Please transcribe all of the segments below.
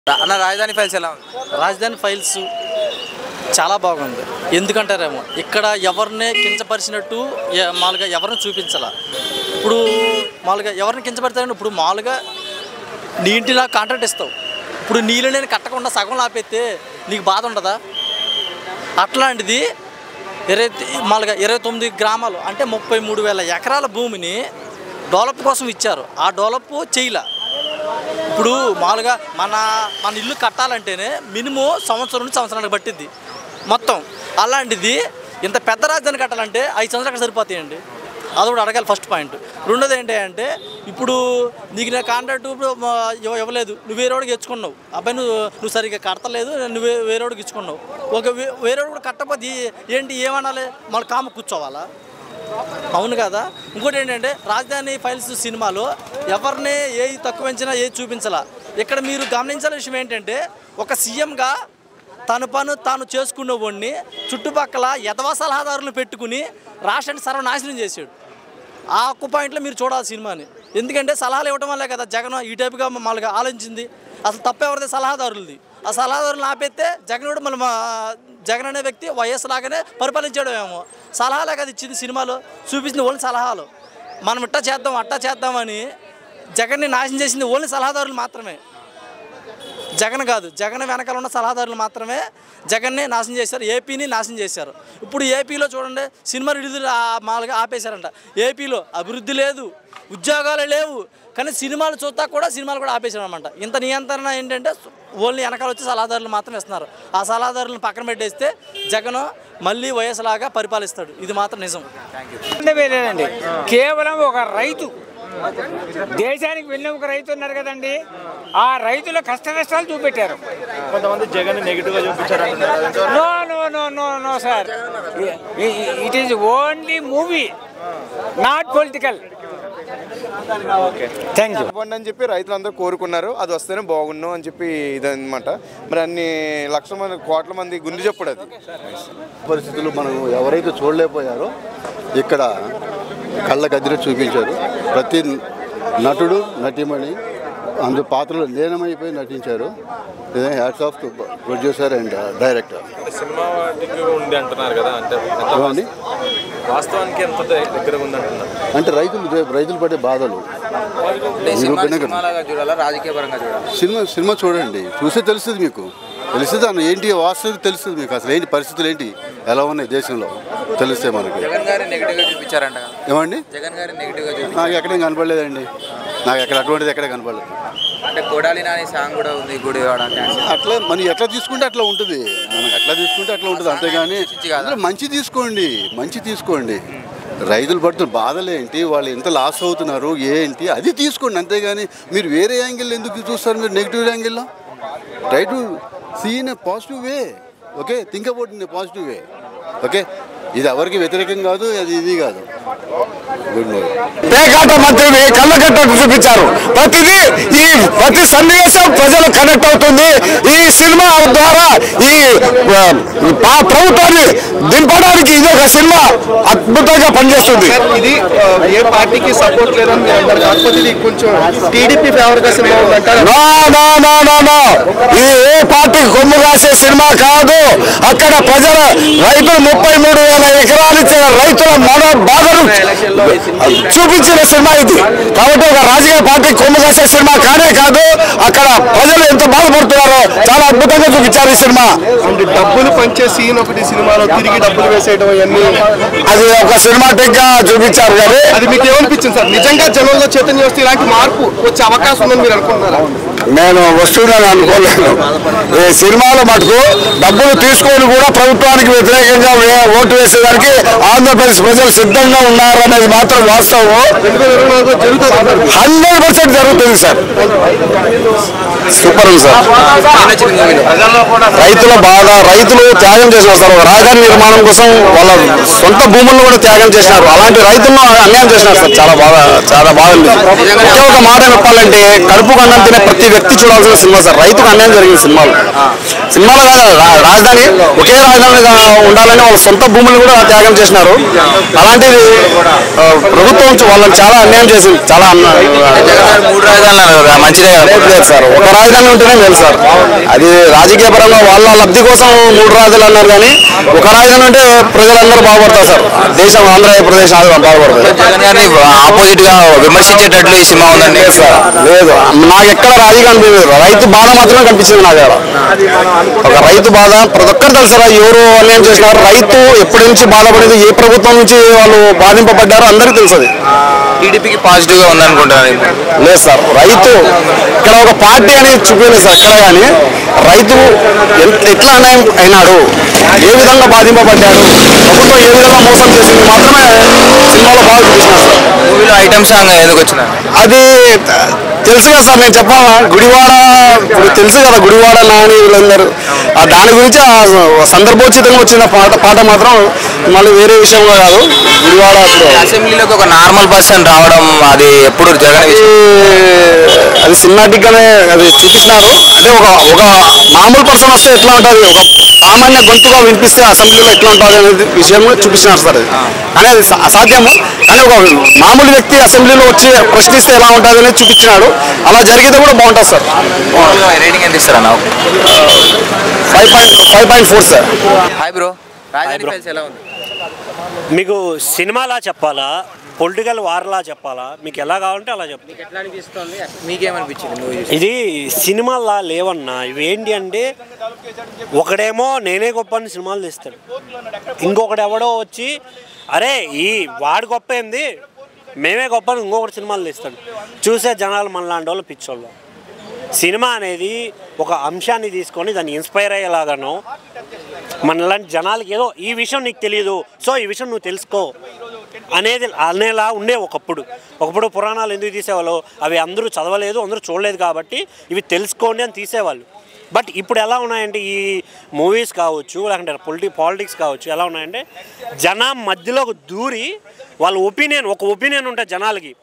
అన్న రాజధాని ఫైల్స్ ఎలా ఉంది రాజధాని ఫైల్స్ చాలా బాగుంది ఎందుకంటారేమో ఇక్కడ ఎవరిని కించపరిచినట్టు ఎ- మామూలుగా ఎవరిని చూపించాల ఇప్పుడు మామూలుగా ఎవరిని కించపడతారని ఇప్పుడు మామూలుగా నీ ఇంటి నాకు కాంట్రాక్ట్ ఇస్తావు ఇప్పుడు నీళ్ళు నేను కట్టకుండా సగం ఆపేస్తే నీకు బాధ ఉండదా అట్లాంటిది ఇరవై మామూలుగా ఇరవై తొమ్మిది గ్రామాలు అంటే ముప్పై మూడు వేల ఎకరాల భూమిని డెవలప్ కోసం ఇచ్చారు ఆ డెవలప్ చేయలే ఇప్పుడు మామూలుగా మన మన ఇల్లు కట్టాలంటేనే మినిమం సంవత్సరం నుంచి సంవత్సరానికి పట్టిద్ది మొత్తం అలాంటిది ఇంత పెద్ద రాజధాని కట్టాలంటే ఐదు సంవత్సరాలు సరిపోతాయండి అది కూడా అడగాలి ఫస్ట్ పాయింట్ రెండోది ఏంటి అంటే ఇప్పుడు నీకు నేను కాంట్రాక్ట్ ఇప్పుడు మా- ఇవ్వ- ఇవ్వలేదు నువ్వు వేరేవాడికి ఇచ్చుకున్నావు అబ్బాయి నువ్వు నువ్వు సరిగ్గా కడతలేదు నువ్వు వే- వేరేవాడికి ఇచ్చుకున్నావు ఒక వే- వేరేవాడు కూడా కట్టకపోతే ఈ- ఏంటి ఏమనాలి మళ్ళీ కామ కూర్చోవాలా అవును కదా ఇంకోటి ఏంటంటే రాజధాని ఫైల్స్ సినిమాలో ఎవరిని ఏది తక్కువ పెంచినా ఏది చూపించాలా ఇక్కడ మీరు గమనించాల్సిన విషయం ఏంటంటే ఒక సీఎంగా తన పను తాను చేసుకున్న వాడిని చుట్టుపక్కల యథవా సలహాదారులు పెట్టుకుని రాష్ట్రాన్ని సర్వనాశనం చేశాడు ఆ ఒక్క పాయింట్లో మీరు చూడాలి సినిమాని ఎందుకంటే సలహాలు ఇవ్వడం వల్లే కదా జగన్ ఈ టైపుగా మమ్మల్ని ఆలోచించింది అసలు తప్పు ఎవరిది సలహాదారులది ఆ సలహాదారులను ఆపేస్తే జగన్ కూడా మన జగన్ అనే వ్యక్తి వైఎస్ లాగానే పరిపాలించాడు ఏమో సలహాలే కదా ఇచ్చింది సినిమాలో చూపించింది ఓన్లీ సలహాలు మనం ఇట్టా చేద్దాం అట్టా చేద్దామని జగన్ని నాశనం చేసింది ఓన్లీ సలహాదారులు మాత్రమే జగన్ కాదు జగన్ వెనకాల ఉన్న సలహాదారులు మాత్రమే జగన్ని నాశనం చేశారు ఏపీని నాశనం చేశారు ఇప్పుడు ఏపీలో చూడండి సినిమా విడుదల ఆ- మామూలుగా ఆపేశారంట ఏపీలో అభివృద్ధి లేదు ఉద్యోగాలు లేవు కానీ సినిమాలు చూస్తా కూడా సినిమాలు కూడా ఆపేశారు అనమాట ఇంత నియంత్రణ ఏంటంటే ఓన్లీ వెనకాల వచ్చి సలహాదారులు మాత్రం ఇస్తున్నారు ఆ సలహాదారులను పక్కన పెట్టేస్తే జగన్ మళ్ళీ వైఎస్ లాగా పరిపాలిస్తాడు ఇది మాత్రం నిజం సంబంధమే లేదండి కేవలం ఒక రైతు దేశానికి వెన్నెముక రైతు ఉన్నారు కదండి ఆ రైతుల కష్ట నష్టాలు చూపెట్టారు కొంతమంది జగన్ నెగిటివ్ గా చూపించారు no no no no no sir it is only movie not political thank you ఇవ్వండి అని చెప్పి రైతులందరూ కోరుకున్నారు అది వస్తేనే బాగుండు అని చెప్పి ఇదన్నమాట మరి అన్ని లక్షల మంది కోట్ల మంది గుండె చెప్పుడు అది పరిస్థితులు మనం ఎవరైతే చూడలేకపోయారో ఇక్కడ కళ్ళ గదిలో చూపించారు ప్రతి నటుడు నటిమణి అందు పాత్రలు లీనమైపోయి నటించారు ఇదే hats off producer and director సినిమా దగ్గర ఉంది అంటున్నారు కదా అంటే ఎంత ఏమండి వాస్తవానికి ఎంత దగ్గరగా ఉంది అంటున్నారు అంటే రైతులు రైతులు పడే బాధలు నిరూపణ కదా. సినిమాలాగా చూడాలా రాజకీయ పరంగా చూడాలా సినిమా సినిమా చూడండి చూస్తే తెలుస్తుంది మీకు తెలుస్తుంది అన్న ఏంటి వాస్తవం తెలుస్తుంది మీకు అసలు ఏంటి పరిస్థితులు ఏంటి ఎలా ఉన్నాయి దేశంలో తెలిస్తే మనకి జగన్ గారి నెగిటివ్ గా చూపించారంట కదా. ఏమండి జగన్ గారి నెగిటివ్ గా చూపి నాకు ఎక్కడేం కనపడలేదండి నాకు ఎక్కడ అటువంటిది ఎక్కడ కనపడలేదు అంటే కొడాలి నాని సాంగ్ కూడా ఉంది గుడి అట్లా మనం ఎట్లా తీసుకుంటే అట్లా ఉంటుంది మనం ఎట్లా తీసుకుంటే అట్లా ఉంటుంది అంతేగాని కాదా? అందులో మంచి తీసుకోండి మంచి తీసుకోండి రైతులు పడుతున్న బాధలు ఏంటి వాళ్ళు ఎంత లాస్ అవుతున్నారు ఏంటి అది తీసుకోండి అంతేగాని మీరు వేరే యాంగిల్ ఎందుకు చూస్తారు మీరు నెగిటివ్ యాంగిల్లో try to see in a positive way okay think about in a positive way okay ఇది ఎవరికి వ్యతిరేకం కాదు అది ఇది కాదు గుడ్ మార్నింగ్ పేకాట మంత్రిని కళ్ళకట్టట్టు చూపించారు ప్రతిదీ ఈ ప్రతి సన్నివేశం ప్రజలు కనెక్ట్ అవుతుంది ఈ సినిమా ద్వారా ఈ ఆ, పా- ప్రభుత్వాన్ని దింపడానికి ఇది ఒక సినిమా అద్భుతంగా పనిచేస్తుంది ఇది ఏ పార్టీకి సపోర్ట్ లేదని మీరు అంటారు కాకపోతే ఇది కొంచెం టీడీపీ ఫేవర్ గా సినిమా ఉందంటారు no no no no no ఇది ఏ పార్టీ కొమ్ము రాసే సినిమా కాదు అక్కడ ప్రజల రైతులు ముప్పై మూడు వేల ఎకరాలు ఇచ్చిన రైతుల మన బాధను చూపించిన సినిమా ఇది కాబట్టి ఒక రాజకీయ పార్టీ కొమ్ము కాసే సినిమా కానే కాదు అక్కడ ప్రజలు ఎంత బాధపడుతున్నారో చాలా అద్భుతంగా చూపించారు ఈ సినిమా అంటే డబ్బులు పంచే సీన్ ఒకటి సినిమాలో తిరిగి డబ్బులు వేసేయడం అవన్నీ అది ఒక సినిమాటిక్ గా చూపించారు కానీ అది మీకు ఏమనిపించింది సార్ నిజంగా జనంలో చైతన్యం వస్తే ఇలాంటి మార్పు వచ్చే అవకాశం ఉందని మీరు అనుకుంటున్నారా నేను వస్తుందని అనుకోలేను ఈ సినిమాలో మటుకు డబ్బులు తీసుకొని కూడా ప్రభుత్వానికి వ్యతిరేకంగా వే- ఓటు వేసేదానికి ఆంధ్రప్రదేశ్ ప్రజలు సిద్ధంగా ఉన్నారు అనేది మాత్రం వాస్తవం రెండు వేల ఇరవై నాలుగులో జరుగుతుంది అంటారు. హండ్రెడ్ పర్సెంట్ జరుగుతుంది సార్ సూపర్ ఉంది సార్ రైతుల బాధ రైతులు త్యాగం చేసినారు సార్ ఒక రాజధాని నిర్మాణం కోసం వాళ్ళ సొంత భూములను కూడా త్యాగం చేసినారు అలాంటి రైతులను అన్యాయం చేసినారు సార్ చాలా బాగా చాలా బాగుంది ఒకే ఒక మాట చెప్పాలంటే కడుపు అన్నం తినే ప్రతి వ్యక్తి చూడాల్సిన సినిమా సార్ రైతుకు అన్యాయం జరిగింది సినిమాలో సినిమాలో కాదు రా- రాజధాని ఒకే రాజధానిగా ఉండాలని వాళ్ళ సొంత భూములు కూడా త్యాగం చేసినారు అలాంటిది ఆ, ప్రభుత్వం చూ- వాళ్ళని చాలా అన్యాయం చేసింది చాలా అన్న- జగన్ గారు మూడు రాజధానులు అన్నారు కదా, మంచిదే కదా లేదు లేదు సార్ ఒక రాజధాని ఉంటేనే మేలు సార్ అది రాజకీయ పరంగా వాళ్ళ లబ్ధి కోసం మూడు రాజధానులు అన్నారు కానీ ఒక రాజధాని ఉంటే ప్రజలందరూ బాగుపడతారు సార్ దేశం ఆంధ్రప్రదేశ్ బాగుపడతారు జగన్ గారిని ఆపోజిట్ గా విమర్శించేటట్లు ఈ సినిమా ఉందండి లేదు సార్ లేదు నాకు ఎక్కడ రాజీ కనిపించలేదు రైతు బాధ మాత్రమే కనిపించింది నాకు ఆడ. ఒక రైతు బాధ ప్రతి ఒక్కరు తెలుసారా ఎవరు అన్యాయం చేసినారు రైతు ఎప్పటి నుంచి బాధపడేది ఏ ప్రభుత్వం నుంచి వాళ్ళు బాధింపబడ్డారో అందరికీ తెలుసు అది టీడీపీకి పాజిటివ్ గా ఉందనుకుంటున్నాను లేదు సార్ రైతు ఇక్కడ ఒక పార్టీ అనేది చూపించలేదు సార్ ఎక్కడ కానీ రైతు ఎంత- ఎట్లా అన్యాయం అయినాడు ఏ విధంగా బాధింపబడ్డాడు ప్రభుత్వం ఏ విధంగా మోసం చేసింది మాత్రమే సినిమాలో బాగా చూపించినారు సార్ మూవీలో ఐటమ్ సాంగ్ ఎందుకు వచ్చిన అది త- తెలుసు కదా సార్ నేను చెప్పాలా గుడివాడ ఇప్పుడు తెలుసు కదా గుడివాడ నాని వీళ్ళందరూ ఆ దాని గురించి ఆ సందర్భోచితంగా వచ్చిన పాట పాట మాత్రం మళ్ళీ వేరే విషయంలో కాదు గుడివాడ ఇప్పుడు అసెంబ్లీలోకి ఒక నార్మల్ పర్సన్ రావడం అది ఎప్పుడు జగన్ అది అది సినిమాటిక్ గానే అది చూపించినారు అంటే ఒక ఒక మామూలు పర్సన్ వస్తే ఎట్లా ఉంటుంది ఒక సామాన్య గొంతుగా వినిపిస్తే అసెంబ్లీలో ఎట్లా ఉంటుంది అనేది విషయం ప్రశ్నిస్తున్నారు సార్ అది కానీ అది సా- అసాధ్యము కానీ ఒక మామూలు వ్యక్తి అసెంబ్లీలో వచ్చి ప్రశ్నిస్తే ఎలా ఉంటుంది అనేది చూపించినాడు అలా జరిగితే కూడా బాగుంటుంది సార్ రేటింగ్ ఎంత ఇస్తారన్న five point five point four sir hi bro Rajadhani Files ఎలా ఉంది మీకు సినిమాలా చెప్పాలా పొలిటికల్ వార్లా చెప్పాలా మీకు ఎలా కావాలంటే అలా చెప్పు మీకేమనిపించింది మూవీ చూసి ఇది సినిమాలా లేవన్నా ఇవి ఏంటి అంటే ఒకడేమో నేనే గొప్ప అని సినిమాలు తీస్తాడు ఇంకొకడు ఎవడో వచ్చి అరే ఈ వాడు గొప్ప ఏంది మేమే గొప్ప అని ఇంకొకటి సినిమాలు తీస్తాడు చూసే జనాలు మనలాంటి వాళ్ళు పిచ్చోళ్ళు సినిమా అనేది ఒక అంశాన్ని తీసుకొని దాన్ని ఇన్స్పైర్ అయ్యేలాగానో మనలాంటి జనాలకి ఏదో ఈ విషయం నీకు తెలియదు సో ఈ విషయం నువ్వు తెలుసుకో అనేది అనేలా ఉండే ఒకప్పుడు ఒకప్పుడు పురాణాలు ఎందుకు తీసేవాళ్ళు అవి అందరూ చదవలేదు అందరూ చూడలేదు కాబట్టి ఇవి తెలుసుకోండి అని తీసేవాళ్ళు బట్ ఇప్పుడు ఎలా ఉన్నాయంటే ఈ మూవీస్ కావచ్చు లేకుంటే పొలిటి పాలిటిక్స్ కావచ్చు ఎలా ఉన్నాయంటే జనం మధ్యలోకి దూరి వాళ్ళ ఒపీనియన్ ఒక ఒపీనియన్ ఉంటుంది జనాలకి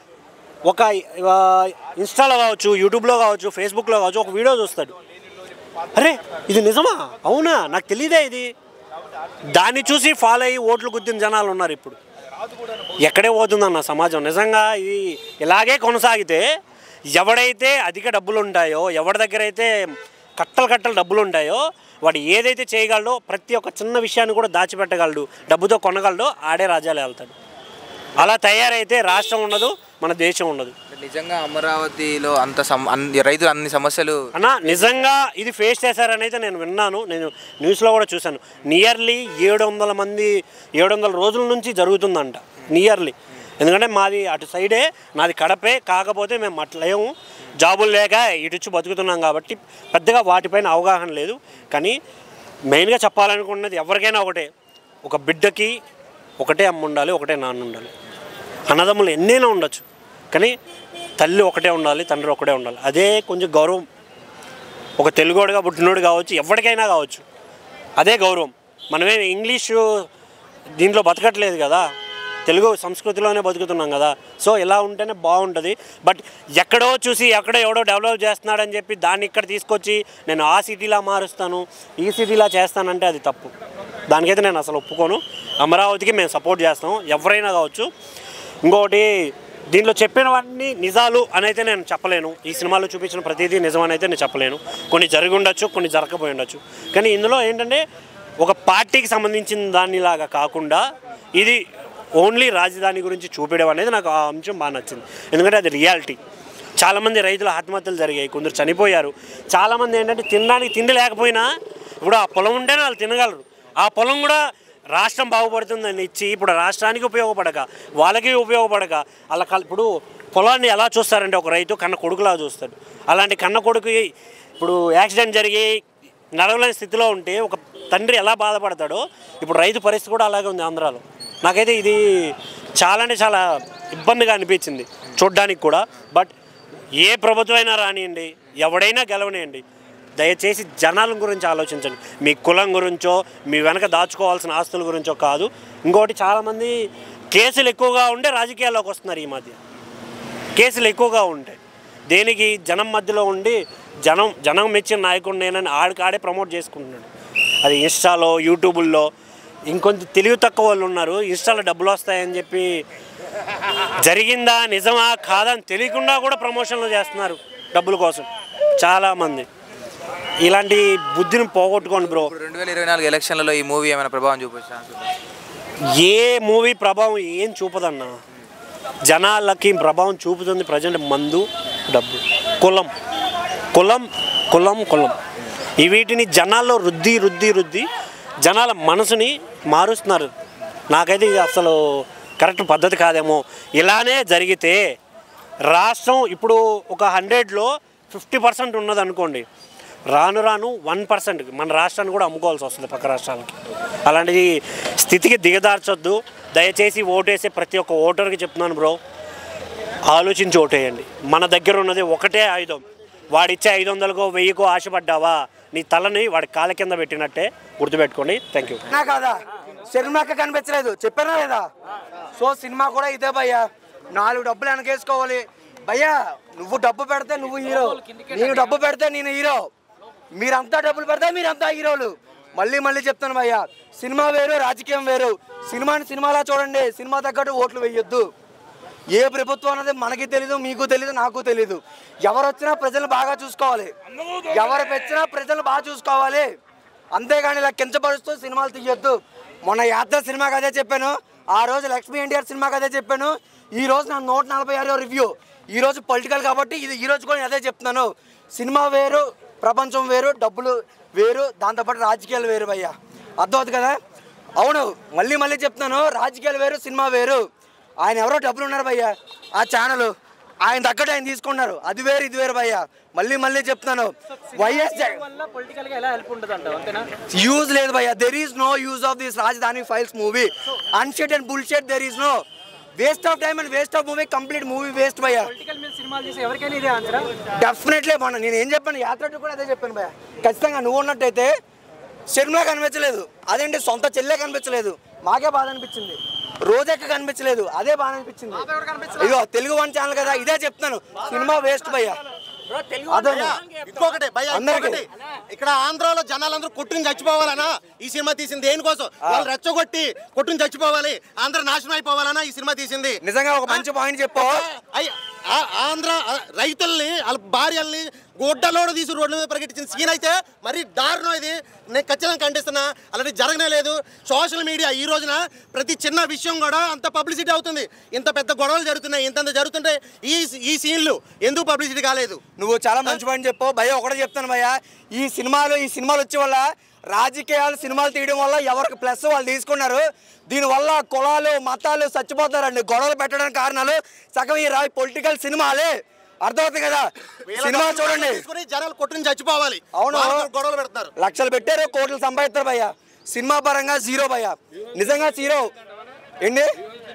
ఒక ఆ, ఇన్స్టాలో కావచ్చు యూట్యూబ్లో కావచ్చు ఫేస్బుక్లో కావచ్చు ఒక వీడియో చూస్తాడు అరే ఇది నిజమా అవునా నాకు తెలియదే ఇది దాన్ని చూసి ఫాలో అయ్యి ఓట్లు గుద్దిన జనాలు ఉన్నారు ఇప్పుడు ఎక్కడే పోతుందన్న సమాజం నిజంగా ఇది ఇలాగే కొనసాగితే ఎవడైతే అధిక డబ్బులు ఉంటాయో ఎవరి దగ్గర అయితే కట్టలు కట్టలు డబ్బులు ఉంటాయో వాడు ఏదైతే చేయగలడో ప్రతి ఒక్క చిన్న విషయాన్ని కూడా దాచిపెట్టగలడు డబ్బుతో కొనగలడో ఆడే రాజ్యాలు వెళ్తాడు అలా తయారైతే రాష్ట్రం ఉండదు మన దేశం ఉండదు నిజంగా అమరావతిలో అంత సమ అన్ని రైతులు అన్ని సమస్యలు అన్న నిజంగా ఇది ఫేస్ చేశారని అయితే నేను విన్నాను నేను న్యూస్లో కూడా చూశాను నియర్లీ ఏడు వందల మంది ఏడు వందల రోజుల నుంచి జరుగుతుందంట నియర్లీ ఎందుకంటే మాది అటు సైడే నాది కడపే కాకపోతే మేము అట్లేము జాబులు లేక ఇటుచ్చి బతుకుతున్నాం కాబట్టి పెద్దగా వాటిపైన అవగాహన లేదు కానీ మెయిన్గా చెప్పాలనుకున్నది ఎవరికైనా ఒకటే ఒక బిడ్డకి ఒకటే అమ్మ ఉండాలి ఒకటే నాన్న ఉండాలి అన్నదమ్ములు ఎన్నైనా ఉండొచ్చు కానీ తల్లి ఒకటే ఉండాలి తండ్రి ఒకటే ఉండాలి అదే కొంచెం గౌరవం ఒక తెలుగోడుగా పుట్టినోడు కావచ్చు ఎవరికైనా కావచ్చు అదే గౌరవం మనమే ఇంగ్లీషు దీంట్లో బతకట్లేదు కదా తెలుగు సంస్కృతిలోనే బతుకుతున్నాం కదా సో ఇలా ఉంటేనే బాగుంటుంది బట్ ఎక్కడో చూసి ఎక్కడో ఎవడో డెవలప్ చేస్తున్నాడని చెప్పి దాన్ని ఇక్కడ తీసుకొచ్చి నేను ఆ సిటీలా మారుస్తాను ఈ సిటీలా చేస్తానంటే అది తప్పు దానికైతే నేను అసలు ఒప్పుకోను అమరావతికి మేము సపోర్ట్ చేస్తాం ఎవరైనా కావచ్చు ఇంకొకటి దీంట్లో చెప్పినవన్నీ నిజాలు అని అయితే నేను చెప్పలేను ఈ సినిమాలో చూపించిన ప్రతిదీ నిజం అని అయితే నేను చెప్పలేను కొన్ని జరిగి ఉండొచ్చు కొన్ని జరగకపోయి ఉండొచ్చు కానీ ఇందులో ఏంటంటే ఒక పార్టీకి సంబంధించిన దానిలాగా కాకుండా ఇది ఓన్లీ రాజధాని గురించి చూపించడం అనేది నాకు ఆ అంశం బాగా నచ్చింది ఎందుకంటే అది రియాలిటీ చాలామంది రైతుల ఆత్మహత్యలు జరిగాయి కొందరు చనిపోయారు చాలామంది ఏంటంటే తినడానికి తిండి లేకపోయినా ఇప్పుడు ఆ పొలం ఉంటేనే వాళ్ళు తినగలరు ఆ పొలం కూడా రాష్ట్రం బాగుపడుతుందని ఇచ్చి ఇప్పుడు రాష్ట్రానికి ఉపయోగపడక వాళ్ళకి ఉపయోగపడక అలా కల్- ఇప్పుడు పొలాన్ని ఎలా చూస్తారంటే ఒక రైతు కన్న కొడుకులా చూస్తాడు అలాంటి కన్న కొడుకు ఇప్పుడు యాక్సిడెంట్ జరిగి నడవలేని స్థితిలో ఉంటే ఒక తండ్రి ఎలా బాధపడతాడో ఇప్పుడు రైతు పరిస్థితి కూడా అలాగే ఉంది ఆంధ్రాలో నాకైతే ఇది చాలా అంటే చాలా ఇబ్బందిగా అనిపించింది చూడ్డానికి కూడా బట్ ఏ ప్రభుత్వం అయినా రానియండి ఎవడైనా గెలవనియండి దయచేసి జనాల గురించి ఆలోచించండి మీ కులం గురించో మీ వెనక దాచుకోవాల్సిన ఆస్తుల గురించో కాదు ఇంకోటి చాలామంది కేసులు ఎక్కువగా ఉండే రాజకీయాల్లోకి వస్తున్నారు ఈ మధ్య కేసులు ఎక్కువగా ఉంటాయి దేనికి జనం మధ్యలో ఉండి జనం జనం మెచ్చిన నాయకుడు నేనని ఆడికాడే ప్రమోట్ చేసుకుంటున్నాడు అది ఇన్స్టాలో యూట్యూబుల్లో ఇంకొంచెం తెలివి తక్కువ వాళ్ళు ఉన్నారు ఇన్స్టాలో డబ్బులు వస్తాయని చెప్పి జరిగిందా నిజమా కాదా అని తెలియకుండా కూడా ప్రమోషన్లు చేస్తున్నారు డబ్బుల కోసం చాలామంది ఇలాంటి బుద్ధిని పోగొట్టుకోండి బ్రో ఇప్పుడు రెండు వేల ఇరవై నాలుగు ఎలక్షన్లలో ఈ మూవీ ఏమైనా ప్రభావం చూపించే ఛాన్స్ ఉందా? ఏ మూవీ ప్రభావం ఏం చూపదన్నా జనాలకి ప్రభావం చూపుతుంది ప్రజెంట్ మందు డబ్బు కులం కులం కులం కులం ఈ వీటిని జనాల్లో రుద్ది రుద్ది రుద్ది జనాల మనసుని మారుస్తున్నారు నాకైతే ఇది అసలు కరెక్ట్ పద్ధతి కాదేమో ఇలానే జరిగితే రాష్ట్రం ఇప్పుడు ఒక హండ్రెడ్లో ఫిఫ్టీ పర్సెంట్ ఉన్నది అనుకోండి రాను రాను వన్ పర్సెంట్ మన రాష్ట్రాన్ని కూడా అమ్ముకోవాల్సి వస్తుంది పక్క రాష్ట్రాలకి అలాంటి స్థితికి దిగదార్చొద్దు దయచేసి ఓటేసే ప్రతి ఒక్క ఓటర్కి చెప్తున్నాను బ్రో ఆలోచించి ఓటేయండి మన దగ్గర ఉన్నది ఒకటే ఆయుధం వాడిచ్చే ఐదు వందలకో వెయ్యికో ఆశపడ్డావా నీ తలని వాడి కాళ్ళ కింద పెట్టినట్టే గుర్తుపెట్టుకోండి థ్యాంక్ యూ నా కాదా సినిమాకి కనిపించలేదు చెప్పానా లేదా సో సినిమా కూడా ఇదే భయ్యా నాలుగు డబ్బులు వెనకేసుకోవాలి భయ్యా నువ్వు డబ్బు పెడితే నువ్వు హీరో నేను డబ్బు పెడితే నేను హీరో మీరంతా డబ్బులు పెడితే మీరంతా హీరోలు మళ్ళీ మళ్ళీ చెప్తాను భయ్యా సినిమా వేరు రాజకీయం వేరు సినిమాని సినిమాలా చూడండి సినిమా తగ్గట్టు ఓట్లు వేయొద్దు ఏ ప్రభుత్వం అన్నది మనకి తెలీదు మీకు తెలీదు నాకు తెలీదు ఎవరు వచ్చినా ప్రజలు బాగా చూసుకోవాలి ఎవరు వచ్చినా ప్రజలు బాగా చూసుకోవాలి అంతేగాని ఇలా కించపరుస్తూ సినిమాలు తీయొద్దు మొన్న యాత్ర సినిమాకి అదే చెప్పాను ఆ రోజు లక్ష్మీ ఎన్టీఆర్ సినిమాకి అదే చెప్పాను ఈ రోజు నా నూట నలభై ఆరో రివ్యూ ఈ రోజు పొలిటికల్ కాబట్టి ఇది ఈ రోజు కూడా నేను అదే చెప్తున్నాను సినిమా వేరు ప్రపంచం వేరు డబ్బులు వేరు దాంతోపాటు రాజకీయాలు వేరు భయ్యా అర్థమవుతుంది కదా అవును మళ్ళీ మళ్ళీ చెప్తున్నాను రాజకీయాలు వేరు సినిమా వేరు ఆయన ఎవరో డబ్బులు ఉన్నారు భయ్యా ఆ ఛానల్ ఆయన తగ్గట్టు ఆయన తీసుకున్నారు అది వేరు ఇది వేరు భయ్యా మళ్ళీ మళ్ళీ చెప్తున్నాను వైఎస్ పొలిటికల్ గా ఎలా హెల్ప్ ఉంటుంది అంటావు అంతేనా యూజ్ లేదు భయ్యా there is no use of this Rajadhani Files movie అన్షెట్ and bullshit there is no waste of time and waste of movie complete movie waste భయ్యా పొలిటికల్ మీద సినిమాలు చేసి ఎవరికైనా ఇదే ఆన్సరా డెఫినెట్లీ మొన్న నేను ఏం చెప్పాను యాత్ర కూడా అదే చెప్పాను భయ్యా ఖచ్చితంగా నువ్వు ఉన్నట్టయితే షర్మిలా కనిపించలేదు అదేంటి సొంత చెల్లె కనిపించలేదు మాకే బాధ అనిపించింది రోజెక్క కనిపించలేదు అదే బాధ అనిపించింది ఇదిగో తెలుగు వన్ ఛానల్ కదా ఇదే చెప్తాను సినిమా వేస్ట్ భయ్యా అదే ఇంకొకటి భయ్యా అందరికీ. ఇంకొకటి ఇక్కడ ఆంధ్రాలో జనాలందరూ కొట్టుని చచ్చిపోవాలనా ఈ సినిమా తీసింది దేనికోసం వాళ్ళు రెచ్చగొట్టి కొట్టుని చచ్చిపోవాలి ఆంధ్ర నాశనం అయిపోవాలనా ఈ సినిమా తీసింది నిజంగా ఒక మంచి పాయింట్ చెప్పు అయ్ ఆ- ఆంధ్ర ఆ, రైతుల్ని వాళ్ళ భార్యల్ని గుడ్డలోడు తీసి రోడ్ల మీద పరిగెట్టించిన సీన్ అయితే మరి దారుణం ఇది నేను ఖచ్చితంగా ఖండిస్తున్నా అలాంటి జరగనే లేదు సోషల్ మీడియా ఈ రోజున ప్రతి చిన్న విషయం కూడా అంత పబ్లిసిటీ అవుతుంది ఇంత పెద్ద గొడవలు జరుగుతున్నాయి ఇంత జరుగుతుంటే ఈ ఈ సీన్లు ఎందుకు పబ్లిసిటీ కాలేదు నువ్వు చాలా మంచి పాయింట్ చెప్పు భయ ఒకటే చెప్తాను భయ్య ఈ సినిమాలు ఈ సినిమాలు వచ్చే వల్ల రాజకీయాలు సినిమాలు తీయడం వల్ల ఎవరికి ప్లస్ వాళ్ళు తీసుకున్నారు దీనివల్ల కులాలు మతాలు చచ్చిపోతారండి గొడవలు పెట్టడానికి కారణాలు సగం ఈ రా పొలిటికల్ సినిమాలే అర్థమవుతుంది కదా సినిమా చూడండి తీసుకుని జనాలు కొట్టుని చచ్చిపోవాలి అవును వాళ్ళతో గొడవలు పెడతారు లక్షలు పెట్టారు కోట్లు సంపాదిస్తారు భయ్య సినిమా పరంగా జీరో భయ్య నిజంగా జీరో ఏంటి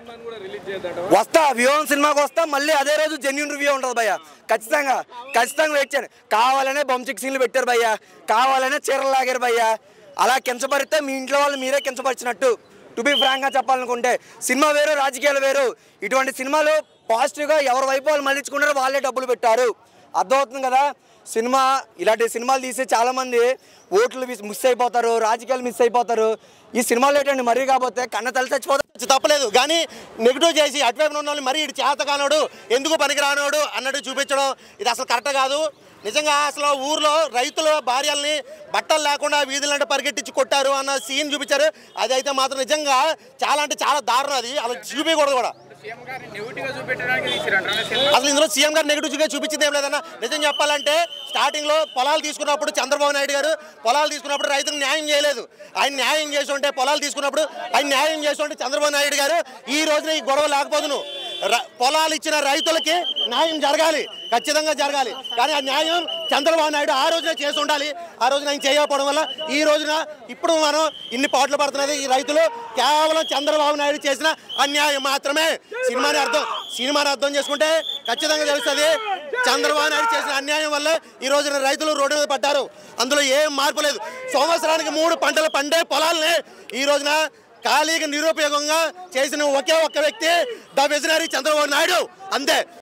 వస్తా వ్యూహం సినిమాకి వస్తా మళ్ళీ అదే రోజు జెన్యున్ రివ్యూ ఉంటుంది భయ్య ఖచ్చితంగా ఖచ్చితంగా వెయిట్ చేయండి కావాలనే బొమ్చిక్ సీన్లు పెట్టారు భయ్య కావాలనే చీరలు లాగారు భయ్య అలా కించపరిస్తే మీ ఇంట్లో వాళ్ళు మీరే కించపరిచినట్టు టు బి ఫ్రాంక్గా చెప్పాలనుకుంటే సినిమా వేరు రాజకీయాలు వేరు ఇటువంటి సినిమాలు పాజిటివ్గా ఎవరి వైపు వాళ్ళు మళ్ళించుకున్నారో వాళ్ళే డబ్బులు పెట్టారు అర్థమవుతుంది కదా సినిమా ఇలాంటి సినిమాలు తీసి చాలామంది ఓట్లు మిస్ మిస్ అయిపోతారు రాజకీయాలు మిస్ అయిపోతారు ఈ సినిమాలు ఏంటండి మరీ కాకపోతే కన్న తల్లి చచ్చిపోతారు తప్పలేదు కానీ నెగిటివ్ చేసి అటువైపు ఉన్న వాళ్ళని మరీ ఇటు చేత కానోడు ఎందుకు పనికి రానోడు అన్నట్టు చూపించడం ఇది అసలు కరెక్ట్ కాదు నిజంగా అసలు ఊర్లో రైతుల భార్యల్ని బట్టలు లేకుండా వీధులంటే పరిగెట్టించి కొట్టారు అన్న సీన్ చూపించారు అది అయితే మాత్రం నిజంగా చాలా అంటే చాలా దారుణం అది అలా చూపించకూడదు కూడా అసలు ఇందులో సీఎం గారు నెగిటివ్ గా చూపించింది ఏం లేదన్న నిజం చెప్పాలంటే స్టార్టింగ్ లో పొలాలు తీసుకున్నప్పుడు చంద్రబాబు నాయుడు గారు పొలాలు తీసుకున్నప్పుడు రైతులకు న్యాయం చేయలేదు ఆయన న్యాయం చేసి ఉంటే పొలాలు తీసుకున్నప్పుడు ఆయన న్యాయం చేసి ఉంటే చంద్రబాబు నాయుడు గారు ఈ రోజున ఈ గొడవ లేకపోదును ర- పొలాలు ఇచ్చిన రైతులకి న్యాయం జరగాలి ఖచ్చితంగా జరగాలి కానీ ఆ న్యాయం చంద్రబాబు నాయుడు ఆ రోజున చేసి ఉండాలి ఆ రోజున ఆయన చేయకపోవడం వల్ల ఈ రోజున ఇప్పుడు మనం ఇన్ని పాటలు పడుతున్నది ఈ రైతులు కేవలం చంద్రబాబు నాయుడు చేసిన అన్యాయం మాత్రమే సినిమాని అర్థం సినిమాని అర్థం చేసుకుంటే ఖచ్చితంగా తెలుస్తుంది చంద్రబాబు నాయుడు చేసిన అన్యాయం వల్ల ఈ రోజున రైతులు రోడ్డు మీద పడ్డారు అందులో ఏం మార్పు లేదు సంవత్సరానికి మూడు పంటలు పండే పొలాలనే ఈ రోజున ఖాళీగా నిరుపయోగంగా చేసిన ఒకే ఒక్క వ్యక్తి ద విజనరీ చంద్రబాబు నాయుడు అంతే